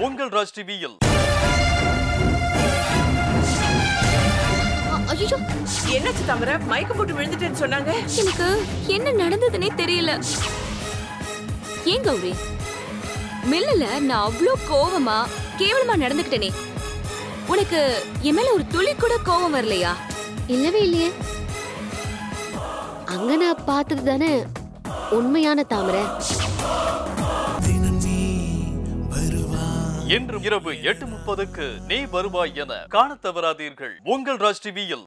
உங்கள் ராஜ் டிவியில் ஐயோ என்னாச்சு தாமரை மயக்கம் போட்டு விழுந்துட்டேன்னு சொன்னாங்க எனக்கு என்ன நடந்ததுனே தெரியல ஏன் கௌரி மில்லல நான் அவ்ளோ கோவமா கேவலமா நடந்துக்கிட்டேனே உனக்கு என் மேல ஒரு துளி கூட கோவம் வரலையா இல்லவே இல்லையே அங்க நான் பார்த்தது தானே உண்மையான தாமரை இன்று இரவு எட்டு முப்பதுக்கு நீ வருவாய் என காணத் தவறாதீர்கள் உங்கள் ராஜ் டிவியில்